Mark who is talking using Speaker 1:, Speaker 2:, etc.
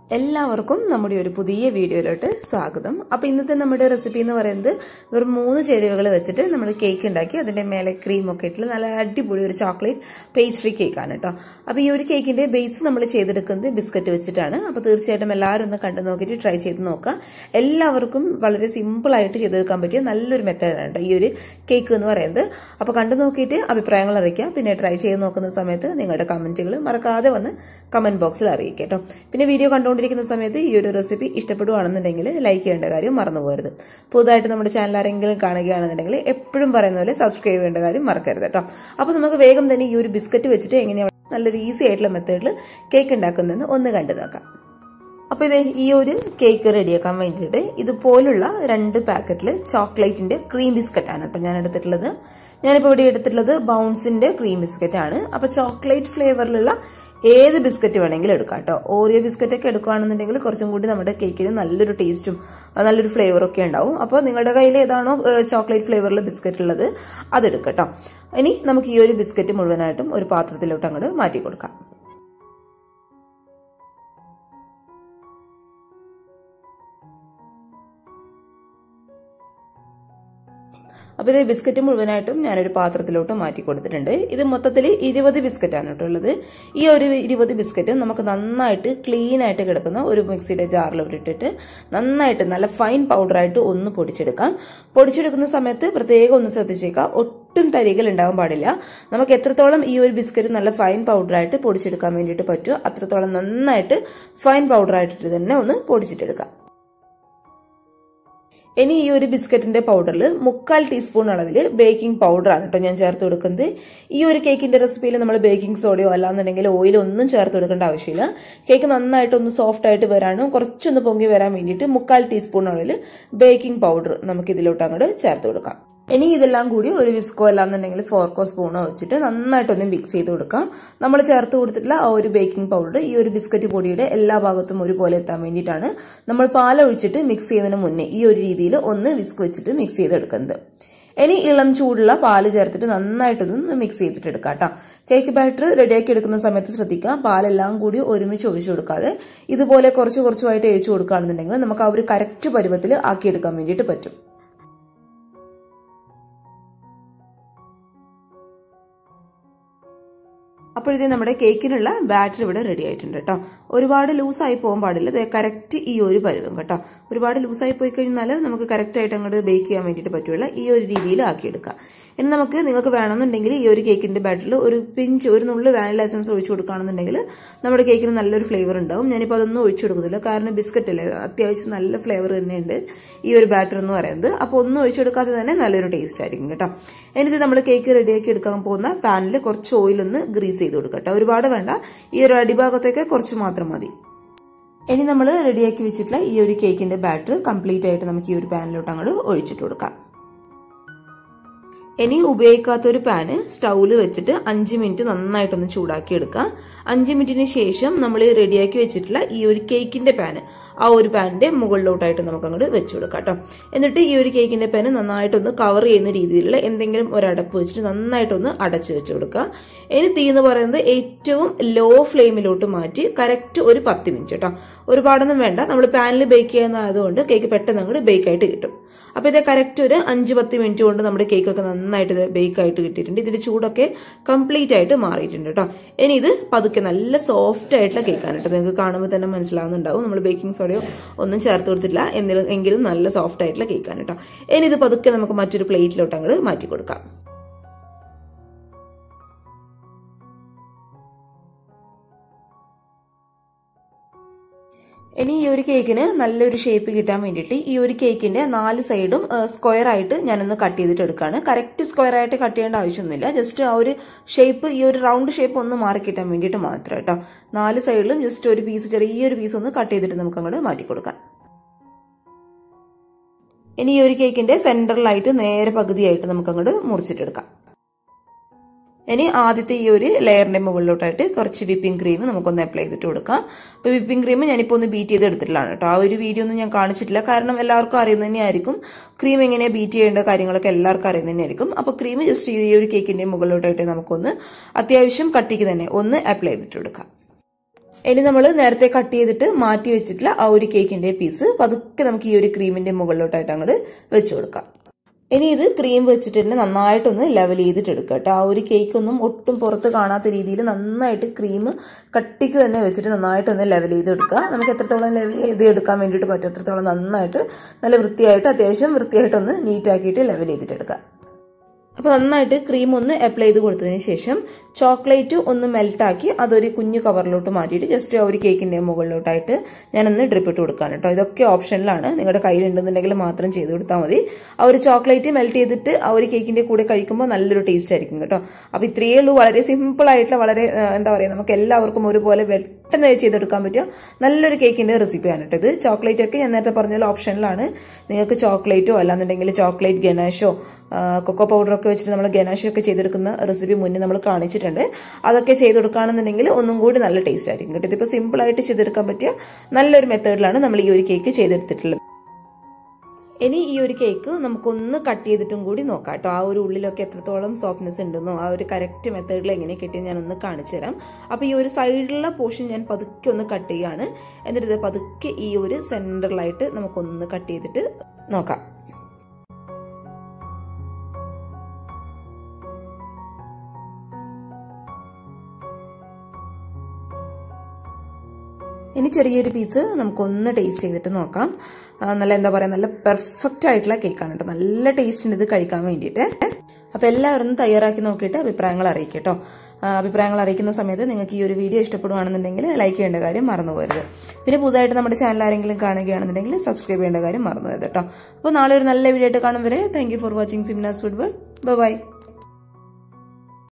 Speaker 1: എല്ലാവർക്കും നമ്മുടെ ഒരു പുതിയ വീഡിയോയിലോട്ട് സ്വാഗതം അപ്പൊ ഇന്നത്തെ നമ്മുടെ റെസിപ്പി എന്ന് പറയുന്നത് വെറും മൂന്ന് ചേരുവകൾ വെച്ചിട്ട് നമ്മൾ കേക്ക് ഉണ്ടാക്കി അതിന്റെ മേലെ ക്രീം ഒക്കെ ഇട്ട് നല്ല അടിപൊളി ഒരു ചോക്ലേറ്റ് പേസ്ട്രി കേക്കാണ് കേട്ടോ അപ്പൊ ഈ ഒരു കേക്കിന്റെ ബേസ് നമ്മൾ ചെയ്തെടുക്കുന്നത് ബിസ്ക്കറ്റ് വെച്ചിട്ടാണ് അപ്പൊ തീർച്ചയായിട്ടും എല്ലാവരും ഒന്ന് കണ്ടു നോക്കിയിട്ട് ട്രൈ ചെയ്ത് നോക്കുക എല്ലാവർക്കും വളരെ സിമ്പിൾ ആയിട്ട് ചെയ്തെടുക്കാൻ പറ്റിയ നല്ലൊരു മെത്തേഡാണ് കേട്ടോ ഈ ഒരു കേക്ക് എന്ന് പറയുന്നത് അപ്പൊ കണ്ടു നോക്കിയിട്ട് അഭിപ്രായങ്ങൾ അറിയിക്കുക പിന്നെ ട്രൈ ചെയ്ത് നോക്കുന്ന സമയത്ത് നിങ്ങളുടെ കമന്റുകൾ മറക്കാതെ വന്ന് കമന്റ് ബോക്സിൽ അറിയിക്കുക കേട്ടോ പിന്നെ വീഡിയോ കണ്ടുകൊണ്ടിരിക്കുന്ന സമയത്ത് ഈ ഒരു റെസിപ്പി ഇഷ്ടപ്പെടുവാണെന്നുണ്ടെങ്കിൽ ലൈക്ക് ചെയ്യേണ്ട കാര്യം മറന്നു പോകരുത് പുതുതായിട്ട് നമ്മുടെ ചാനൽ ആരെങ്കിലും കാണുകയാണെന്നുണ്ടെങ്കിൽ എപ്പോഴും പറയുന്ന പോലെ സബ്സ്ക്രൈബ് ചെയ്യേണ്ട കാര്യം മറക്കരുത് കേട്ടോ അപ്പൊ നമുക്ക് വേഗം തന്നെ ഈ ഒരു ബിസ്ക്കറ്റ് വെച്ചിട്ട് എങ്ങനെയാണ് നല്ലൊരു ഈസി ആയിട്ടുള്ള മെത്തേഡിൽ കേക്ക് ഉണ്ടാക്കുന്നതെന്ന് ഒന്ന് കണ്ടു നോക്കാം അപ്പൊ ഇത് ഈ ഒരു കേക്ക് റെഡിയാക്കാൻ വേണ്ടിയിട്ട് ഇതുപോലുള്ള രണ്ട് പാക്കറ്റിൽ ചോക്ലേറ്റിന്റെ ക്രീം ബിസ്ക്കറ്റ് ആണ് കേട്ടോ ഞാൻ എടുത്തിട്ടുള്ളത് ഞാനിപ്പോൾ ഇവിടെ എടുത്തിട്ടുള്ളത് ബൗൺസിന്റെ ക്രീം ബിസ്ക്കറ്റ് ആണ് അപ്പൊ ചോക്ലേറ്റ് ഫ്ലേവറിലുള്ള ഏത് ബിസ്ക്കറ്റ് വേണമെങ്കിലും എടുക്കാം കേട്ടോ ഓറിയോ ബിസ്ക്കറ്റ് ഒക്കെ എടുക്കുകയാണെന്നുണ്ടെങ്കിൽ കുറച്ചും കൂടി നമ്മുടെ കേക്കിന് നല്ലൊരു ടേസ്റ്റും നല്ലൊരു ഫ്ലേവറും ഒക്കെ ഉണ്ടാവും അപ്പോൾ നിങ്ങളുടെ കയ്യിൽ ഏതാണോ ചോക്ലേറ്റ് ഫ്ലേവറിൽ ബിസ്ക്കറ്റ് ഉള്ളത് അതെടുക്കട്ടോ ഇനി നമുക്ക് ഈ ഒരു ബിസ്ക്കറ്റ് മുഴുവനായിട്ടും ഒരു പാത്രത്തിലോട്ട് അങ്ങോട്ട് മാറ്റി കൊടുക്കാം അപ്പോൾ ഇത് ബിസ്ക്കറ്റ് മുഴുവനായിട്ടും ഞാനൊരു പാത്രത്തിലോട്ട് മാറ്റി കൊടുത്തിട്ടുണ്ട് ഇത് മൊത്തത്തിൽ ഇരുപത് ബിസ്ക്കറ്റാണ് കേട്ടോ ഉള്ളത് ഈ ഒരു ഇരുപത് ബിസ്ക്കറ്റ് നമുക്ക് നന്നായിട്ട് ക്ലീൻ ആയിട്ട് കിടക്കുന്ന ഒരു മിക്സിയുടെ ജാറിലോട്ട് ഇട്ടിട്ട് നന്നായിട്ട് നല്ല ഫൈൻ പൗഡറായിട്ട് ഒന്ന് പൊടിച്ചെടുക്കാം പൊടിച്ചെടുക്കുന്ന സമയത്ത് പ്രത്യേകം ഒന്ന് ശ്രദ്ധിച്ചേക്കാം ഒട്ടും തരികൾ ഉണ്ടാവാൻ പാടില്ല നമുക്ക് എത്രത്തോളം ഈ ഒരു ബിസ്ക്കറ്റ് നല്ല ഫൈൻ പൗഡറായിട്ട് പൊടിച്ചെടുക്കാൻ വേണ്ടിയിട്ട് പറ്റുമോ അത്രത്തോളം നന്നായിട്ട് ഫൈൻ പൗഡറായിട്ട് തന്നെ ഒന്ന് പൊടിച്ചിട്ടെടുക്കാം ഇനി ഈ ഒരു ബിസ്ക്കറ്റിന്റെ പൗഡറിൽ മുക്കാൽ ടീസ്പൂൺ അളവിൽ ബേക്കിംഗ് പൗഡർ ആണ് കേട്ടോ ഞാൻ ചേർത്ത് കൊടുക്കുന്നത് ഈ ഒരു കേക്കിന്റെ റെസിപ്പിയിൽ നമ്മൾ ബേക്കിംഗ് സോഡയോ അല്ലാന്നുണ്ടെങ്കിൽ ഓയിലോ ഒന്നും ചേർത്ത് കൊടുക്കേണ്ട ആവശ്യമില്ല കേക്ക് നന്നായിട്ട് ഒന്ന് സോഫ്റ്റ് ആയിട്ട് വരാനും കുറച്ചൊന്ന് പൊങ്ങി വരാൻ വേണ്ടിയിട്ട് മുക്കാൽ ടീസ്പൂൺ അളവിൽ ബേക്കിംഗ് പൗഡർ നമുക്ക് ഇതിലോട്ട് അങ്ങോട്ട് ചേർത്ത് കൊടുക്കാം ഇനി ഇതെല്ലാം കൂടി ഒരു വിസ്കോ അല്ലാന്നുണ്ടെങ്കിൽ ഫോർക്കോ സ്പൂണോ വെച്ചിട്ട് നന്നായിട്ടൊന്ന് മിക്സ് ചെയ്ത് കൊടുക്കാം നമ്മൾ ചേർത്ത് കൊടുത്തിട്ടുള്ള ആ ഒരു ബേക്കിംഗ് പൗഡർ ഈ ഒരു ബിസ്ക്കറ്റ് പൊടിയുടെ എല്ലാ ഭാഗത്തും ഒരുപോലെ എത്താൻ വേണ്ടിയിട്ടാണ് നമ്മൾ പാൽ ഒഴിച്ചിട്ട് മിക്സ് ചെയ്യുന്നതിന് മുന്നേ ഈ ഒരു രീതിയിൽ ഒന്ന് വിസ്ക് വെച്ചിട്ട് മിക്സ് ചെയ്തെടുക്കുന്നത് ഇനി ഇളം ചൂടുള്ള പാല് ചേർത്തിട്ട് നന്നായിട്ടൊന്ന് മിക്സ് ചെയ്തിട്ട് എടുക്കാം കേട്ടോ കേക്ക് ബാറ്റർ റെഡിയാക്കി എടുക്കുന്ന സമയത്ത് ശ്രദ്ധിക്കാം പാലെല്ലാം കൂടി ഒരുമിച്ച് ഒഴിച്ചു കൊടുക്കാതെ ഇതുപോലെ കുറച്ച് കുറച്ചുമായിട്ട് ഒഴിച്ചു കൊടുക്കുകയാണെന്നുണ്ടെങ്കിൽ നമുക്ക് ആ ഒരു കറക്റ്റ് പരുവത്തിൽ ആക്കിയെടുക്കാൻ വേണ്ടിയിട്ട് പറ്റും അപ്പോഴത്തേ നമ്മുടെ കേക്കിനുള്ള ബാറ്റർ ഇവിടെ റെഡി ആയിട്ടുണ്ട് കേട്ടോ ഒരുപാട് ലൂസായി പോകാൻ പാടില്ല കറക്റ്റ് ഈ ഒരു പരുവം കേട്ടോ ഒരുപാട് ലൂസായി പോയി കഴിഞ്ഞാൽ നമുക്ക് കറക്റ്റ് ആയിട്ട് അങ്ങോട്ട് ബേക്ക് ചെയ്യാൻ വേണ്ടിയിട്ട് പറ്റുള്ള ഈ ഒരു രീതിയിൽ ആക്കിയെടുക്കാം ഇനി നമുക്ക് നിങ്ങൾക്ക് വേണമെന്നുണ്ടെങ്കിൽ ഈ ഒരു കേക്കിന്റെ ബാറ്ററിൽ ഒരു പിഞ്ച് ഒരു നുള്ളു വാനില എസൻസ് ഒഴിച്ചു കൊടുക്കുകയാണെന്നുണ്ടെങ്കിൽ നമ്മുടെ കേക്കിന് നല്ലൊരു ഫ്ലേവർ ഉണ്ടാവും ഞാനിപ്പോൾ അതൊന്നും ഒഴിച്ചു കൊടുക്കുന്നില്ല കാരണം ബിസ്ക്കറ്റ് അല്ലേ അത്യാവശ്യം നല്ല ഫ്ലേവർ തന്നെയുണ്ട് ഈ ഒരു ബാറ്റർ എന്ന് പറയുന്നത് അപ്പോൾ ഒന്നും ഒഴിച്ചു കൊടുക്കാതെ തന്നെ നല്ലൊരു ടേസ്റ്റ് ആയിരിക്കും കേട്ടോ എന്നിട്ട് നമ്മൾ കേക്ക് റെഡിയാക്കി എടുക്കാൻ പോകുന്ന പാനിൽ കുറച്ച് ഓയിൽ ഒന്ന് ഗ്രീസ് ചെയ്ത് കൊടുക്കട്ടെ ഒരുപാട് വേണ്ട ഈ ഒരു അടിഭാഗത്തേക്ക് കുറച്ച് മാത്രം മതി ഇനി നമ്മൾ റെഡിയാക്കി വെച്ചിട്ടുള്ള ഈ ഒരു കേക്കിന്റെ ബാറ്റർ കംപ്ലീറ്റ് ആയിട്ട് നമുക്ക് ഈ ഒരു പാനിലോട്ട് അങ്ങോട്ട് ഒഴിച്ചിട്ട് കൊടുക്കാം ഇനി ഉപയോഗിക്കാത്തൊരു പാന് സ്റ്റൗവിൽ വെച്ചിട്ട് അഞ്ച് മിനിറ്റ് നന്നായിട്ടൊന്ന് ചൂടാക്കി എടുക്കാം അഞ്ച് മിനിറ്റിന് ശേഷം നമ്മൾ റെഡിയാക്കി വെച്ചിട്ടുള്ള ഈ ഒരു കേക്കിന്റെ പാന് ആ ഒരു പാനിന്റെ മുകളിലോട്ടായിട്ട് നമുക്ക് അങ്ങോട്ട് വെച്ചു കൊടുക്കാം കേട്ടോ എന്നിട്ട് ഈ ഒരു കേക്കിന്റെ പാന് നന്നായിട്ടൊന്ന് കവർ ചെയ്യുന്ന രീതിയിലുള്ള എന്തെങ്കിലും ഒരു അടപ്പ് വെച്ചിട്ട് നന്നായിട്ടൊന്ന് അടച്ചു വെച്ചു കൊടുക്കുക ഇനി തീ എന്ന് പറയുന്നത് ഏറ്റവും ലോ ഫ്ലെയിമിലോട്ട് മാറ്റി കറക്റ്റ് ഒരു പത്ത് മിനിറ്റ് കേട്ടോ ഒരുപാടൊന്നും വേണ്ട നമ്മൾ പാനിൽ ബേക്ക് ചെയ്യുന്നതായതുകൊണ്ട് കേക്ക് പെട്ടെന്ന് അങ്ങോട്ട് ബേക്ക് ആയിട്ട് കിട്ടും അപ്പോൾ ഇത് കറക്റ്റ് ഒരു അഞ്ച് പത്ത് മിനിറ്റ് കൊണ്ട് നമ്മുടെ കേക്കൊക്കെ നന്നായിട്ട് ഇത് ബേക്ക് ആയിട്ട് കിട്ടിയിട്ടുണ്ട് ഇതിന്റെ ചൂടൊക്കെ കംപ്ലീറ്റ് ആയിട്ട് മാറിയിട്ടുണ്ട് കേട്ടോ ഇനി ഇത് പതുക്കെ നല്ല സോഫ്റ്റ് ആയിട്ടുള്ള കേക്കാണ് കേട്ടോ നിങ്ങൾക്ക് കാണുമ്പോൾ തന്നെ മനസ്സിലാവുന്നുണ്ടാവും നമ്മൾ ബേക്കിംഗ് സോഡയോ ഒന്നും ചേർത്ത് കൊടുത്തിട്ടില്ല എന്നിലും എങ്കിലും നല്ല സോഫ്റ്റ് ആയിട്ടുള്ള കേക്കാണ് കേട്ടോ ഇനി ഇത് പതുക്കെ നമുക്ക് മറ്റൊരു പ്ലേറ്റിലോട്ട് അങ്ങോട്ട് മാറ്റി കൊടുക്കാം ഇനി ഈ ഒരു കേക്കിന് നല്ലൊരു ഷേപ്പ് കിട്ടാൻ വേണ്ടിയിട്ട് ഈ ഒരു കേക്കിന്റെ നാല് സൈഡും സ്ക്വയർ ആയിട്ട് ഞാനൊന്ന് കട്ട് ചെയ്തിട്ട് എടുക്കുകയാണ് കറക്റ്റ് സ്ക്വയർ ആയിട്ട് കട്ട് ചെയ്യേണ്ട ആവശ്യമൊന്നുമില്ല ജസ്റ്റ് ആ ഒരു ഷേപ്പ് ഈ ഒരു റൗണ്ട് ഷേപ്പ് ഒന്ന് മാറി കിട്ടാൻ വേണ്ടിയിട്ട് മാത്രം കേട്ടോ നാല് സൈഡിലും ജസ്റ്റ് ഒരു പീസ് ചെറിയൊരു പീസ് ഒന്ന് കട്ട് ചെയ്തിട്ട് നമുക്ക് അങ്ങോട്ട് മാറ്റി കൊടുക്കാം ഇനി ഈ ഒരു കേക്കിന്റെ സെന്ററിലായിട്ട് നേരെ പകുതിയായിട്ട് നമുക്ക് അങ്ങോട്ട് മുറിച്ചിട്ടെടുക്കാം ഇനി ആദ്യത്തെ ഈ ഒരു ലെയറിന്റെ മുകളിലോട്ടായിട്ട് കുറച്ച് വിപ്പിംഗ് ക്രീം നമുക്കൊന്ന് അപ്ലൈ ചെയ്തിട്ട് കൊടുക്കാം അപ്പോൾ വിപ്പിംഗ് ക്രീം ഞാനിപ്പോൾ ഒന്ന് ബീറ്റ് ചെയ്ത് എടുത്തിട്ടുള്ളതാണ് കേട്ടോ ആ ഒരു വീഡിയോ ഒന്നും ഞാൻ കാണിച്ചിട്ടില്ല കാരണം എല്ലാവർക്കും അറിയുന്നത് തന്നെയായിരിക്കും ക്രീം എങ്ങനെ ബീറ്റ് ചെയ്യേണ്ട കാര്യങ്ങളൊക്കെ എല്ലാവർക്കും അറിയുന്നത് തന്നെയായിരിക്കും അപ്പോൾ ക്രീം ജസ്റ്റ് ഈ ഒരു കേക്കിന്റെ മുകളിലോട്ടായിട്ട് നമുക്കൊന്ന് അത്യാവശ്യം കട്ടിക്ക് തന്നെ ഒന്ന് അപ്ലൈ ചെയ്തിട്ട് കൊടുക്കാം ഇനി നമ്മൾ നേരത്തെ കട്ട് ചെയ്തിട്ട് മാറ്റി വെച്ചിട്ടുള്ള ആ ഒരു കേക്കിന്റെ പീസ് പതുക്കെ നമുക്ക് ഈ ഒരു ക്രീമിന്റെ മുകളിലോട്ടായിട്ട് അങ്ങോട്ട് വെച്ചു കൊടുക്കാം ഇനി ഇത് ക്രീം വെച്ചിട്ട് തന്നെ നന്നായിട്ടൊന്ന് ലെവൽ ചെയ്തിട്ട് എടുക്കുക കേട്ടോ ആ ഒരു കേക്ക് ഒന്നും ഒട്ടും പുറത്ത് കാണാത്ത രീതിയിൽ നന്നായിട്ട് ക്രീം കട്ടിക്ക് തന്നെ വെച്ചിട്ട് നന്നായിട്ടൊന്ന് ലെവൽ ചെയ്ത് എടുക്കുക നമുക്ക് എത്രത്തോളം ലെവൽ ചെയ്ത് എടുക്കാൻ വേണ്ടിയിട്ട് പറ്റും എത്രത്തോളം നന്നായിട്ട് നല്ല വൃത്തിയായിട്ട് അത്യാവശ്യം വൃത്തിയായിട്ടൊന്ന് നീറ്റാക്കിയിട്ട് ലെവൽ ചെയ്തിട്ട് എടുക്കുക അപ്പോൾ നന്നായിട്ട് ക്രീം ഒന്ന് അപ്ലൈ ചെയ്ത് കൊടുത്തതിന് ശേഷം ചോക്ലേറ്റ് ഒന്ന് മെൽട്ടാക്കി അതൊരു കുഞ്ഞു കവറിലോട്ട് മാറ്റിയിട്ട് ജസ്റ്റ് ആ ഒരു കേക്കിന്റെ മുകളിലോട്ടായിട്ട് ഞാനൊന്ന് ഡ്രിപ്പ് ഇട്ട് കൊടുക്കാൻ കേട്ടോ ഇതൊക്കെ ഓപ്ഷനിലാണ് നിങ്ങളുടെ കയ്യിലുണ്ടെന്നുണ്ടെങ്കിൽ മാത്രം ചെയ്ത് കൊടുത്താൽ മതി ആ ഒരു ചോക്ലേറ്റ് മെൽറ്റ് ചെയ്തിട്ട് ആ ഒരു കേക്കിന്റെ കൂടെ കഴിക്കുമ്പോൾ നല്ലൊരു ടേസ്റ്റ് ആയിരിക്കും കേട്ടോ അപ്പോൾ ഇത്രയേ ഉള്ളൂ വളരെ സിമ്പിൾ ആയിട്ടുള്ള വളരെ എന്താ പറയുക നമുക്ക് എല്ലാവർക്കും ഒരുപോലെ പെട്ടെന്ന് ചെയ്തെടുക്കാൻ പറ്റിയ നല്ലൊരു കേക്കിന്റെ റെസിപ്പിയാണ് കേട്ടോ ഇത് ചോക്ലേറ്റ് ഒക്കെ ഞാൻ നേരത്തെ പറഞ്ഞ ഓപ്ഷനിലാണ് നിങ്ങൾക്ക് ചോക്ലേറ്റോ അല്ലാന്നുണ്ടെങ്കിൽ ചോക്ലേറ്റ് ഗണേഷോ കൊക്കോ പൗഡറൊക്കെ വെച്ചിട്ട് നമ്മൾ ഗനാഷോ ഒക്കെ ചെയ്തെടുക്കുന്ന റെസിപ്പി മുന്നേ നമ്മൾ കാണിച്ചിട്ടുണ്ട് അതൊക്കെ ചെയ്തെടുക്കുകയാണെന്നുണ്ടെങ്കിൽ ഒന്നും കൂടി നല്ല ടേസ്റ്റ് ആയിരിക്കും കേട്ടോ ഇതിപ്പോൾ സിമ്പിളായിട്ട് ചെയ്തെടുക്കാൻ പറ്റിയ നല്ലൊരു മെത്തേഡിലാണ് നമ്മൾ ഈ ഒരു കേക്ക് ചെയ്തെടുത്തിട്ടുള്ളത് ഇനി ഈ ഒരു കേക്ക് നമുക്കൊന്ന് കട്ട് ചെയ്തിട്ടും കൂടി നോക്കാം കേട്ടോ ആ ഒരു ഉള്ളിലൊക്കെ എത്രത്തോളം സോഫ്റ്റ്നെസ് ഉണ്ടെന്നോ ആ ഒരു കറക്റ്റ് മെത്തേഡിൽ എങ്ങനെ കിട്ടിയെന്ന് ഞാൻ ഒന്ന് കാണിച്ചു തരാം അപ്പോൾ ഈ ഒരു സൈഡിലുള്ള പോർഷൻ ഞാൻ പതുക്കെ ഒന്ന് കട്ട് ചെയ്യാണ് എന്നിട്ട് ഇത് പതുക്കെ ഈ ഒരു സെൻറ്ററിലായിട്ട് നമുക്കൊന്ന് കട്ട് ചെയ്തിട്ട് നോക്കാം ഇനി ചെറിയൊരു പീസ് നമുക്കൊന്ന് ടേസ്റ്റ് ചെയ്തിട്ട് നോക്കാം നല്ല എന്താ പറയുക നല്ല പെർഫെക്റ്റ് ആയിട്ടുള്ള കേക്കാണ് കേട്ടോ നല്ല ടേസ്റ്റ് ഉണ്ട് ഇത് കഴിക്കാൻ വേണ്ടിയിട്ട് അപ്പോൾ എല്ലാവരും ഒന്ന് തയ്യാറാക്കി നോക്കിയിട്ട് അഭിപ്രായങ്ങൾ അറിയിക്കും കേട്ടോ അഭിപ്രായങ്ങൾ അറിയിക്കുന്ന സമയത്ത് നിങ്ങൾക്ക് ഈ ഒരു വീഡിയോ ഇഷ്ടപ്പെടുകയാണെന്നുണ്ടെങ്കിൽ ലൈക്ക് ചെയ്യേണ്ട കാര്യം മറന്നു പോകരുത് പിന്നെ പുതുതായിട്ട് നമ്മുടെ ചാനൽ ആരെങ്കിലും കാണുകയാണെന്നുണ്ടെങ്കിൽ സബ്സ്ക്രൈബ് ചെയ്യേണ്ട കാര്യം മറന്നു പോയത് കേട്ടോ അപ്പോൾ നാളെ ഒരു നല്ല വീഡിയോ ആയിട്ട് കാണും വരെ thank for watching Simnas football by